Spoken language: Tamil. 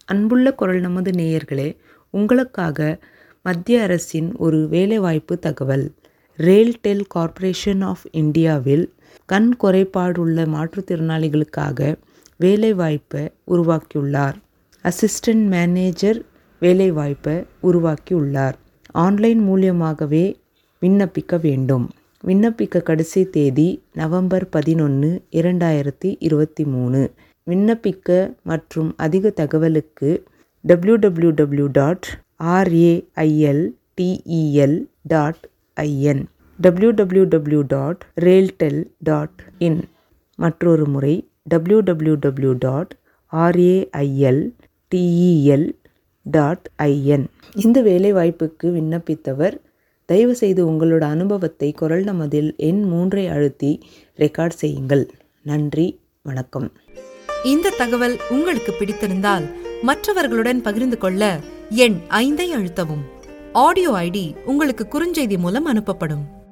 அன்புள்ள குரல் நமது நேயர்களே உங்களுக்காக மத்திய அரசின் ஒரு வேலைவாய்ப்பு தகவல் ரேல்டெல் கார்ப்பரேஷன் ஆஃப் இந்தியாவில் கண் குறைபாடுள்ள மாற்றுத்திறனாளிகளுக்காக வேலைவாய்ப்பை உருவாக்கியுள்ளார் அசிஸ்டன்ட் மேனேஜர் வேலைவாய்ப்பை உருவாக்கியுள்ளார் ஆன்லைன் மூலியமாகவே விண்ணப்பிக்க வேண்டும் விண்ணப்பிக்க கடைசி தேதி நவம்பர் பதினொன்று இரண்டாயிரத்தி இருபத்தி மூணு விண்ணப்பிக்க மற்றும் அதிக தகவலுக்கு W W W dot RAIL TEL dot IN W W W dot RailTel dot in மற்றொரு முறை W W W dot RAIL TEL dot IN இந்த வேலைவாய்ப்புக்கு விண்ணப்பித்தவர் தயவுசெய்து உங்களோட அனுபவத்தை குரல் நமதில் எண் மூன்றை அழுத்தி ரெக்கார்ட் செய்யுங்கள் நன்றி வணக்கம் இந்த தகவல் உங்களுக்கு பிடித்திருந்தால் மற்றவர்களுடன் பகிர்ந்து கொள்ள எண் ஐந்தை அழுத்தவும் ஆடியோ ஐடி உங்களுக்கு குறுஞ்செய்தி மூலம் அனுப்பப்படும்